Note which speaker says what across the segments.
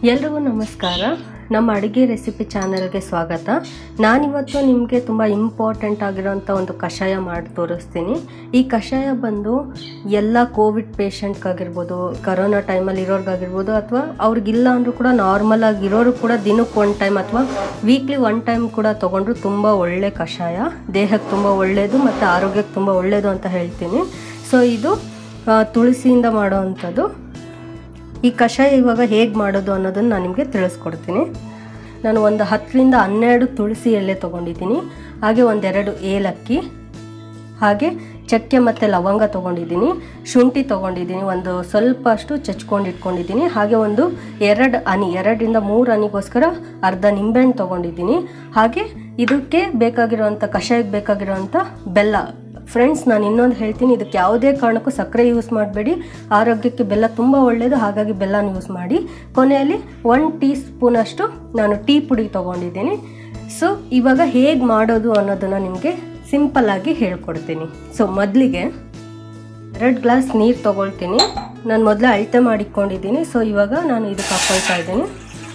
Speaker 1: ಎಲ್ರಿಗೂ ನಮಸ್ಕಾರ ನಮ್ಮ ಅಡುಗೆ ರೆಸಿಪಿ ಚಾನಲ್ಗೆ ಸ್ವಾಗತ ನಾನಿವತ್ತು ನಿಮಗೆ ತುಂಬ ಇಂಪಾರ್ಟೆಂಟ್ ಆಗಿರೋಂಥ ಒಂದು ಕಷಾಯ ಮಾಡಿ ತೋರಿಸ್ತೀನಿ ಈ ಕಷಾಯ ಬಂದು ಎಲ್ಲ ಕೋವಿಡ್ ಪೇಷಂಟ್ಗಾಗಿರ್ಬೋದು ಕರೋನಾ ಟೈಮಲ್ಲಿ ಇರೋರ್ಗಾಗಿರ್ಬೋದು ಅಥವಾ ಅವ್ರಿಗಿಲ್ಲ ಅಂದರೂ ಕೂಡ ನಾರ್ಮಲ್ ಆಗಿರೋರು ಕೂಡ ದಿನಕ್ಕೆ ಒನ್ ಟೈಮ್ ಅಥವಾ ವೀಕ್ಲಿ ಒನ್ ಟೈಮ್ ಕೂಡ ತೊಗೊಂಡ್ರು ತುಂಬ ಒಳ್ಳೆ ಕಷಾಯ ದೇಹಕ್ಕೆ ತುಂಬ ಒಳ್ಳೆಯದು ಮತ್ತು ಆರೋಗ್ಯಕ್ಕೆ ತುಂಬ ಒಳ್ಳೆಯದು ಅಂತ ಹೇಳ್ತೀನಿ ಸೊ ಇದು ಆ, ತುಳಸಿಯಿಂದ ಮಾಡೋವಂಥದ್ದು ಈ ಕಷಾಯ ಇವಾಗ ಹೇಗೆ ಮಾಡೋದು ಅನ್ನೋದನ್ನು ನಾನು ನಿಮಗೆ ತಿಳಿಸ್ಕೊಡ್ತೀನಿ ನಾನು ಒಂದು ಹತ್ತರಿಂದ ಹನ್ನೆರಡು ತುಳಸಿ ಎಲೆ ತೊಗೊಂಡಿದ್ದೀನಿ ಹಾಗೆ ಒಂದೆರಡು ಏಲಕ್ಕಿ ಹಾಗೆ ಚಕ್ಕೆ ಮತ್ತು ಲವಂಗ ತೊಗೊಂಡಿದ್ದೀನಿ ಶುಂಠಿ ತೊಗೊಂಡಿದ್ದೀನಿ ಒಂದು ಸ್ವಲ್ಪ ಅಷ್ಟು ಚಚ್ಕೊಂಡು ಇಟ್ಕೊಂಡಿದ್ದೀನಿ ಹಾಗೆ ಒಂದು ಎರಡು ಹನಿ ಎರಡರಿಂದ ಮೂರು ಹನಿಗೋಸ್ಕರ ಅರ್ಧ ನಿಂಬೆಹಣ್ಣು ತೊಗೊಂಡಿದ್ದೀನಿ ಹಾಗೆ ಇದಕ್ಕೆ ಬೇಕಾಗಿರೋವಂಥ ಕಷಾಯಕ್ಕೆ ಬೇಕಾಗಿರೋವಂಥ ಬೆಲ್ಲ ಫ್ರೆಂಡ್ಸ್ ನಾನು ಇನ್ನೊಂದು ಹೇಳ್ತೀನಿ ಇದಕ್ಕೆ ಯಾವುದೇ ಕಾರಣಕ್ಕೂ ಸಕ್ಕರೆ ಯೂಸ್ ಮಾಡಬೇಡಿ ಆರೋಗ್ಯಕ್ಕೆ ಬೆಲ್ಲ ತುಂಬ ಒಳ್ಳೆಯದು ಹಾಗಾಗಿ ಬೆಲ್ಲನ ಯೂಸ್ ಮಾಡಿ ಕೊನೆಯಲ್ಲಿ ಒನ್ ಟೀ ಸ್ಪೂನಷ್ಟು ನಾನು ಟೀ ಪುಡಿ ತೊಗೊಂಡಿದ್ದೀನಿ ಸೊ ಇವಾಗ ಹೇಗೆ ಮಾಡೋದು ಅನ್ನೋದನ್ನು ನಿಮಗೆ ಸಿಂಪಲ್ಲಾಗಿ ಹೇಳ್ಕೊಡ್ತೀನಿ ಸೊ ಮೊದಲಿಗೆ ಎರಡು ಗ್ಲಾಸ್ ನೀರು ತೊಗೊಳ್ತೀನಿ ನಾನು ಮೊದಲೇ ಅಳತೆ ಮಾಡಿಕೊಂಡಿದ್ದೀನಿ ಸೊ ಇವಾಗ ನಾನು ಇದಕ್ಕೆ ಹಾಕ್ಕೊಳ್ತಾ ಇದ್ದೀನಿ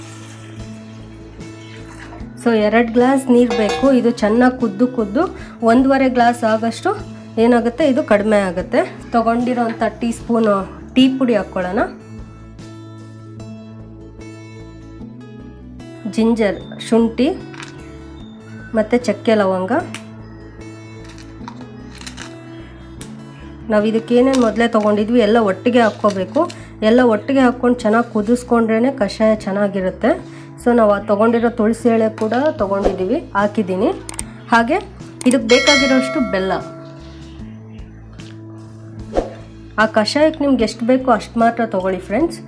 Speaker 1: ಸೊ ಎರಡು ಗ್ಲಾಸ್ ನೀರು ಬೇಕು ಇದು ಚೆನ್ನಾಗಿ ಕುದ್ದು ಕುದ್ದು ಒಂದೂವರೆ ಗ್ಲಾಸ್ ಆಗಷ್ಟು ಏನಾಗುತ್ತೆ ಇದು ಕಡಿಮೆ ಆಗುತ್ತೆ ತೊಗೊಂಡಿರೋಂಥ ಟೀ ಸ್ಪೂನು ಟೀ ಪುಡಿ ಹಾಕ್ಕೊಳ್ಳೋಣ ಜಿಂಜರ್ ಶುಂಠಿ ಮತ್ತು ಚಕ್ಕೆ ಲವಂಗ ನಾವು ಇದಕ್ಕೆ ಏನೇನು ಮೊದಲೇ ತೊಗೊಂಡಿದ್ವಿ ಎಲ್ಲ ಒಟ್ಟಿಗೆ ಹಾಕ್ಕೋಬೇಕು ಎಲ್ಲ ಒಟ್ಟಿಗೆ ಹಾಕ್ಕೊಂಡು ಚೆನ್ನಾಗಿ ಕುದಿಸ್ಕೊಂಡ್ರೇ ಕಷಾಯ ಚೆನ್ನಾಗಿರುತ್ತೆ ಸೊ ನಾವು ಆ ತೊಗೊಂಡಿರೋ ತುಳಸಿ ಎಳೆ ಕೂಡ ತೊಗೊಂಡಿದ್ದೀವಿ ಹಾಕಿದ್ದೀನಿ ಹಾಗೆ ಇದಕ್ಕೆ ಬೇಕಾಗಿರೋಷ್ಟು ಬೆಲ್ಲ ಆ ಕಷಾಯಕ್ಕೆ ನಿಮ್ಗೆ ಎಷ್ಟು ಬೇಕೋ ಅಷ್ಟು ಮಾತ್ರ ತೊಗೊಳ್ಳಿ ಫ್ರೆಂಡ್ಸ್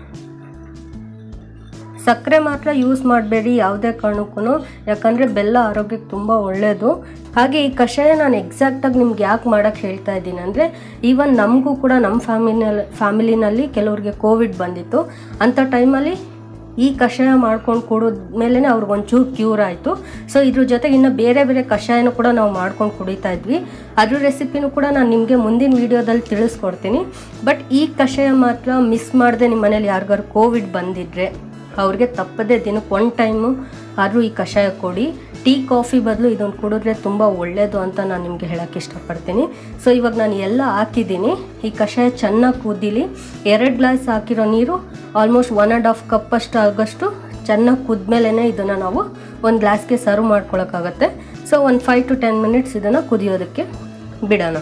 Speaker 1: ಸಕ್ಕರೆ ಮಾತ್ರ ಯೂಸ್ ಮಾಡಬೇಡಿ ಯಾವುದೇ ಕಾರಣಕ್ಕೂ ಯಾಕಂದರೆ ಬೆಲ್ಲ ಆರೋಗ್ಯಕ್ಕೆ ತುಂಬ ಒಳ್ಳೆಯದು ಹಾಗೆ ಈ ಕಷಾಯ ನಾನು ಎಕ್ಸಾಕ್ಟಾಗಿ ನಿಮ್ಗೆ ಯಾಕೆ ಮಾಡೋಕ್ಕೆ ಹೇಳ್ತಾ ಇದ್ದೀನಿ ಅಂದರೆ ಈವನ್ ನಮಗೂ ಕೂಡ ನಮ್ಮ ಫ್ಯಾಮಿಲಿನಲ್ಲಿ ಫ್ಯಾಮಿಲಿನಲ್ಲಿ ಕೆಲವ್ರಿಗೆ ಕೋವಿಡ್ ಬಂದಿತ್ತು ಅಂಥ ಟೈಮಲ್ಲಿ ಈ ಕಷಾಯ ಮಾಡ್ಕೊಂಡು ಕುಡಿದ ಮೇಲೇ ಅವ್ರಿಗೆ ಒಂಚೂರು ಕ್ಯೂರ್ ಆಯಿತು ಸೊ ಇದ್ರ ಜೊತೆಗೆ ಇನ್ನು ಬೇರೆ ಬೇರೆ ಕಷಾಯನೂ ಕೂಡ ನಾವು ಮಾಡ್ಕೊಂಡು ಕುಡಿತಾ ಇದ್ವಿ ಅದ್ರ ರೆಸಿಪಿನೂ ಕೂಡ ನಾನು ನಿಮಗೆ ಮುಂದಿನ ವೀಡಿಯೋದಲ್ಲಿ ತಿಳಿಸ್ಕೊಡ್ತೀನಿ ಬಟ್ ಈ ಕಷಾಯ ಮಾತ್ರ ಮಿಸ್ ಮಾಡದೆ ನಿಮ್ಮ ಮನೇಲಿ ಯಾರಿಗಾರು ಕೋವಿಡ್ ಬಂದಿದ್ರೆ ಅವ್ರಿಗೆ ತಪ್ಪದೆ ದಿನಕ್ಕೆ ಒನ್ ಟೈಮು ಆದರೂ ಈ ಕಷಾಯ ಕೊಡಿ ಟೀ ಕಾಫಿ ಬದಲು ಇದೊಂದು ಕುಡಿದ್ರೆ ತುಂಬ ಒಳ್ಳೆಯದು ಅಂತ ನಾನು ನಿಮಗೆ ಹೇಳೋಕ್ಕೆ ಇಷ್ಟಪಡ್ತೀನಿ ಸೊ ಇವಾಗ ನಾನು ಎಲ್ಲ ಹಾಕಿದ್ದೀನಿ ಈ ಕಷಾಯ ಚೆನ್ನಾಗಿ ಕುದ್ದೀಲಿ ಎರಡು ಗ್ಲಾಸ್ ಹಾಕಿರೋ ನೀರು almost one and half cup ಅಷ್ಟು ಆಗೋಷ್ಟು ಚೆನ್ನಾಗಿ ಕುದ್ಮೇಲೆ ಇದನ್ನು ನಾವು ಒಂದು ಗ್ಲಾಸ್ಗೆ ಸರ್ವ್ ಮಾಡ್ಕೊಳಕ್ಕಾಗತ್ತೆ ಸೊ ಒಂದು ಫೈವ್ ಟು ಟೆನ್ ಮಿನಿಟ್ಸ್ ಇದನ್ನು ಕುದಿಯೋದಕ್ಕೆ ಬಿಡೋಣ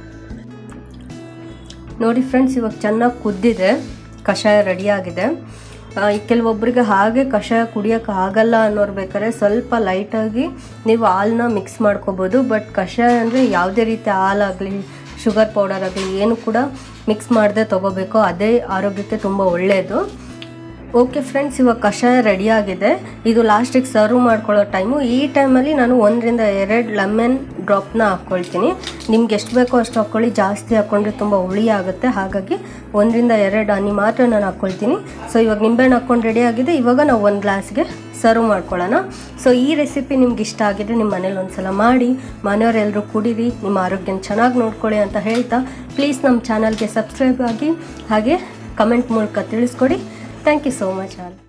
Speaker 1: ನೋಡಿ ಫ್ರೆಂಡ್ಸ್ ಇವಾಗ ಚೆನ್ನಾಗಿ ಕುದ್ದಿದೆ ಕಷಾಯ ರೆಡಿಯಾಗಿದೆ ಕೆಲವೊಬ್ಬರಿಗೆ ಹಾಗೆ ಕಷಾಯ ಕುಡಿಯೋಕೆ ಆಗಲ್ಲ ಅನ್ನೋರು ಬೇಕಾದ್ರೆ ಸ್ವಲ್ಪ ಲೈಟಾಗಿ ನೀವು ಹಾಲನ್ನ ಮಿಕ್ಸ್ ಮಾಡ್ಕೋಬೋದು ಬಟ್ ಕಷಾಯ ಅಂದರೆ ಯಾವುದೇ ರೀತಿ ಹಾಲಾಗಲಿ ಶುಗರ್ ಪೌಡರ್ ಆಗಲಿ ಏನು ಕೂಡ ಮಿಕ್ಸ್ ಮಾಡದೆ ತೊಗೋಬೇಕು ಅದೇ ಆರೋಗ್ಯಕ್ಕೆ ತುಂಬ ಒಳ್ಳೆಯದು ಓಕೆ ಫ್ರೆಂಡ್ಸ್ ಇವಾಗ ಕಷಾಯ ರೆಡಿಯಾಗಿದೆ ಇದು ಲಾಸ್ಟಿಗೆ ಸರ್ವ್ ಮಾಡ್ಕೊಳ್ಳೋ ಟೈಮು ಈ ಟೈಮಲ್ಲಿ ನಾನು ಒಂದರಿಂದ ಎರಡು ಲೆಮನ್ ಡ್ರಾಪ್ನ ಹಾಕ್ಕೊಳ್ತೀನಿ ನಿಮ್ಗೆ ಎಷ್ಟು ಬೇಕೋ ಅಷ್ಟು ಹಾಕ್ಕೊಳ್ಳಿ ಜಾಸ್ತಿ ಹಾಕ್ಕೊಂಡ್ರೆ ತುಂಬ ಹುಳಿ ಆಗುತ್ತೆ ಹಾಗಾಗಿ ಒಂದರಿಂದ ಎರಡು ಹನಿ ಮಾತ್ರ ನಾನು ಹಾಕ್ಕೊಳ್ತೀನಿ ಸೊ ಇವಾಗ ನಿಂಬೆಹಣ್ಣು ಹಾಕ್ಕೊಂಡು ರೆಡಿ ಆಗಿದೆ ಇವಾಗ ನಾವು ಒಂದು ಗ್ಲಾಸ್ಗೆ ಸರ್ವ್ ಮಾಡ್ಕೊಳ್ಳೋಣ ಸೊ ಈ ರೆಸಿಪಿ ನಿಮ್ಗೆ ಇಷ್ಟ ಆಗಿದ್ರೆ ನಿಮ್ಮ ಮನೇಲಿ ಒಂದ್ಸಲ ಮಾಡಿ ಮನೆಯವರೆಲ್ಲರೂ ಕುಡೀರಿ ನಿಮ್ಮ ಆರೋಗ್ಯನ ಚೆನ್ನಾಗಿ ನೋಡ್ಕೊಳ್ಳಿ ಅಂತ ಹೇಳ್ತಾ ಪ್ಲೀಸ್ ನಮ್ಮ ಚಾನಲ್ಗೆ ಸಬ್ಸ್ಕ್ರೈಬ್ ಆಗಿ ಹಾಗೆ ಕಮೆಂಟ್ ಮೂಲಕ ತಿಳಿಸ್ಕೊಡಿ thank you so much all